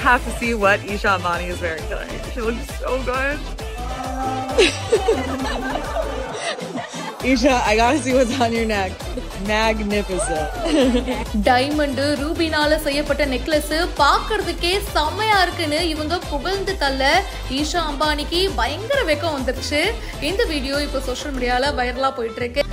have to see what Isha Ambani is wearing today. She looks so good. Isha, I gotta see what's on your neck. Magnificent. Diamond ரூபினால செய்யப்பட்ட necklace பார்க்கிறதுக்கே செம்மையா இருக்குன்னு இவங்க புகழ்ந்து தள்ள ஈஷா அம்பானிக்கு பயங்கர வெக்கம் வந்துருச்சு இந்த வீடியோ இப்போ சோஷியல் மீடியால வைரலா போயிட்டு இருக்கு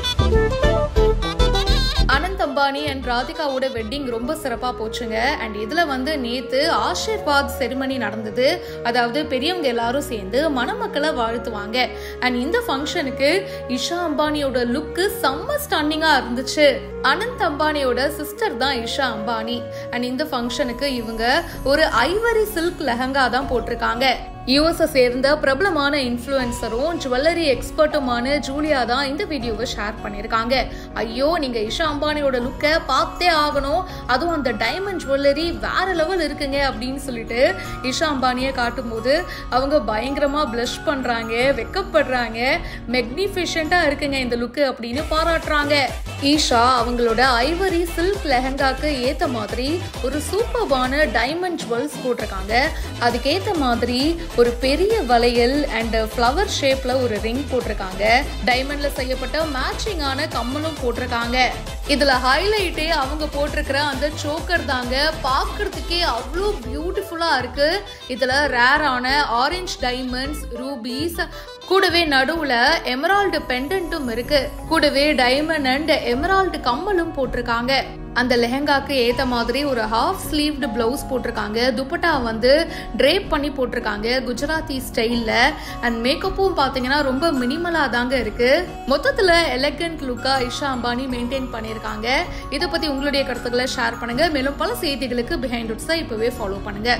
அனந்த் அம்பானி அண்ட் ராதிகாவோட வெட்டிங் ரொம்ப சிறப்பா போச்சுங்க அண்ட் இதுல வந்து நேத்து ஆஷீர்வாத் செரிமனி நடந்தது அதாவது பெரியவங்க எல்லாரும் சேர்ந்து மணமக்களை வாழ்த்துவாங்க அண்ட் இந்த ஃபங்க்ஷனுக்கு இஷா அம்பானியோட லுக்கு செம்ம ஸ்டன்னிங்கா இருந்துச்சு அனந்த் அம்பானியோட சிஸ்டர் தான் இஷா அம்பானி அண்ட் இந்த ஃபங்க்ஷனுக்கு இவங்க ஒரு ஐவரி சில்க் லெஹங்கா தான் போட்டிருக்காங்க யூஎஸை சேர்ந்த பிரபலமான இன்ஃப்ளூயன்சரும் ஜுவல்லரி எக்ஸ்பர்ட்டுமான ஜூலியா தான் இந்த வீடியோவை ஷேர் பண்ணியிருக்காங்க ஐயோ நீங்க இஷா அம்பானியோட லுக்கை பார்த்தே ஆகணும் அதுவும் அந்த டைமண்ட் ஜுவல்லரி வேற லெவல் இருக்குங்க அப்படின்னு சொல்லிட்டு இஷா அம்பானியை காட்டும்போது அவங்க பயங்கரமா ப்ளஷ் பண்றாங்க வெக்கப்படுறாங்க மெக்னிஃபிஷண்டா இருக்குங்க இந்த லுக்கு அப்படின்னு பாராட்டுறாங்க ஈஷா அவங்களோட ஐவரி சில்க் லெஹங்காக்கு ஏத்த மாதிரி ஒரு சூப்பர்பான டைமண்ட் ஜுவல்ஸ் போட்டிருக்காங்க அதுக்கேத்த மாதிரி ஒரு பெரிய வளையல் அண்ட் ஃப்ளவர் ஷேப்ல ஒரு ரிங் போட்டிருக்காங்க டைமண்ட்ல செய்யப்பட்ட மேட்சிங்கான கம்மலும் போட்டிருக்காங்க இதுல ஹைலைட்டே அவங்க போட்டிருக்கிற அந்த சோக்கர் தாங்க பார்க்கிறதுக்கே அவ்வளோ பியூட்டிஃபுல்லா இருக்கு இதுல ரேரான ஆரஞ்சு டைமண்ட்ஸ் ரூபீஸ் கூடவே நடுவுல எமரால்டு பெண்டன்ட்டும் இருக்கு கூடவே டைமண்ட் அண்ட் எமரால்டு கம்மலும் போட்டிருக்காங்க அந்த லெஹங்காக்கு ஏத்த மாதிரி ஒரு ஹாஃப் ஸ்லீவ்டு பிளவுஸ் போட்டிருக்காங்க துப்பட்டா வந்து ட்ரேப் பண்ணி போட்டிருக்காங்க குஜராத்தி ஸ்டைல்ல அண்ட் மேக்கப்பும் பாத்தீங்கன்னா ரொம்ப மினிமலா தாங்க இருக்கு மொத்தத்துல எலகண்ட் லுக்கா இஷா அம்பானி மெயின்டைன் பண்ணியிருக்காங்க இதை பத்தி உங்களுடைய கருத்துக்களை ஷேர் பண்ணுங்க மேலும் பல செய்திகளுக்கு பிஹைண்ட் உட்ஸை இப்பவே ஃபாலோ பண்ணுங்க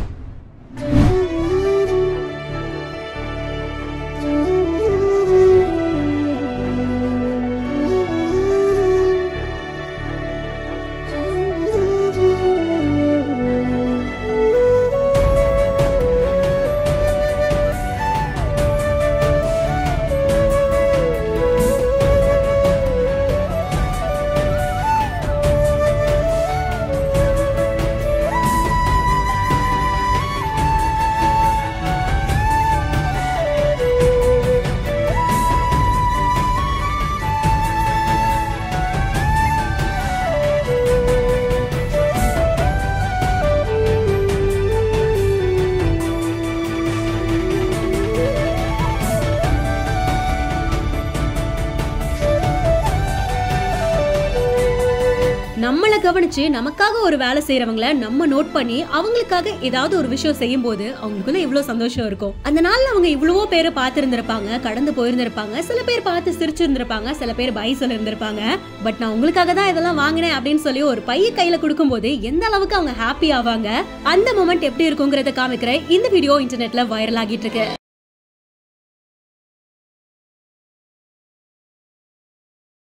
நம்மளை கவனிச்சு நமக்காக ஒரு வேலை செய்யறவங்கள நம்ம நோட் பண்ணி அவங்களுக்காக ஏதாவது ஒரு விஷயம் செய்யும் போது அவங்களுக்குள்ள இவ்வளவு சந்தோஷம் இருக்கும் அந்த நாள்ல அவங்க இவ்வளவோ பேரை பார்த்திருந்திருப்பாங்க கடந்து போயிருந்திருப்பாங்க சில பேர் பார்த்து சிரிச்சிருந்திருப்பாங்க சில பேர் பை சொல்லியிருந்திருப்பாங்க பட் நான் உங்களுக்காக தான் இதெல்லாம் வாங்கினேன் அப்படின்னு சொல்லி ஒரு பைய கையில கொடுக்கும்போது எந்த அளவுக்கு அவங்க ஹாப்பி ஆவாங்க அந்த மொமெண்ட் எப்படி இருக்குங்கிறத காமிக்கிற இந்த வீடியோ இன்டர்நெட்ல வைரல் ஆகிட்டு இருக்கு